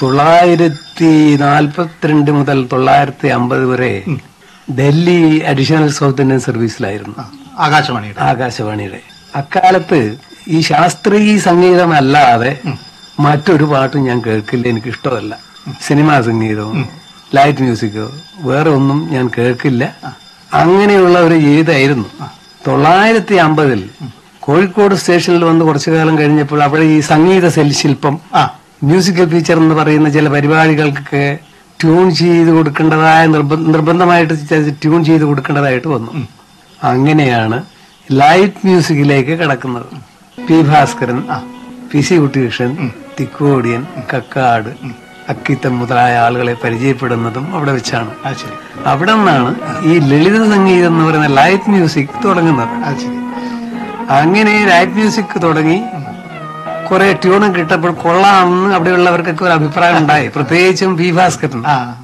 തൊള്ളായിരത്തി നാൽപ്പത്തിരണ്ട് മുതൽ തൊള്ളായിരത്തി അമ്പത് വരെ ഡൽഹി അഡീഷണൽ സൗത്ത് ഇന്ത്യൻ സർവീസിലായിരുന്നു ആ, ആകാശവാണിയുടെ ആകാശവാണിയുടെ അക്കാലത്ത് ഈ ശാസ്ത്രീയ സംഗീതമല്ലാതെ മറ്റൊരു പാട്ടും ഞാൻ കേൾക്കില്ല എനിക്ക് ഇഷ്ടമല്ല സിനിമാ സംഗീതവും ലൈറ്റ് മ്യൂസിക്കോ വേറെ ഒന്നും ഞാൻ കേൾക്കില്ല അങ്ങനെയുള്ള ഒരു ജീവിതമായിരുന്നു തൊള്ളായിരത്തി അമ്പതിൽ കോഴിക്കോട് സ്റ്റേഷനിൽ വന്ന് കുറച്ചു കാലം കഴിഞ്ഞപ്പോൾ അവിടെ ഈ സംഗീത സെൽ ശില്പം ആ മ്യൂസിക്കൽ ഫീച്ചർ എന്ന് പറയുന്ന ചില പരിപാടികൾക്കൊക്കെ ട്യൂൺ ചെയ്ത് കൊടുക്കേണ്ടതായ നിർബ- നിർബന്ധമായിട്ട് ചെ- ട്യൂൺ ചെയ്ത് കൊടുക്കേണ്ടതായിട്ട് വന്നു അങ്ങനെയാണ് ലൈറ്റ് മ്യൂസിക്കിലേക്ക് കടക്കുന്നത് P Bhaskaran P C Kuttikrishnan Thikkodiyan Kakkad Akkitham മുതലായ ആളുകളെ പരിചയപ്പെടുന്നതും അവിടെ വെച്ചാണ് അത് ശരി അവിടെ നിന്നാണ് ഈ ലളിത സംഗീതം എന്ന് പറയുന്ന ലൈറ്റ് മ്യൂസിക് തുടങ്ങുന്നത് അത് ശരി അങ്ങനെ ലൈറ്റ് മ്യൂസിക് തുടങ്ങി കുറെ ട്യൂണും കിട്ടപ്പോൾ കൊള്ളാമെന്ന് അവിടെയുള്ളവർക്കൊക്കെ ഒരു അഭിപ്രായം ഉണ്ടായി പ്രത്യേകിച്ചും പി ഭാസ്കരൻ ആ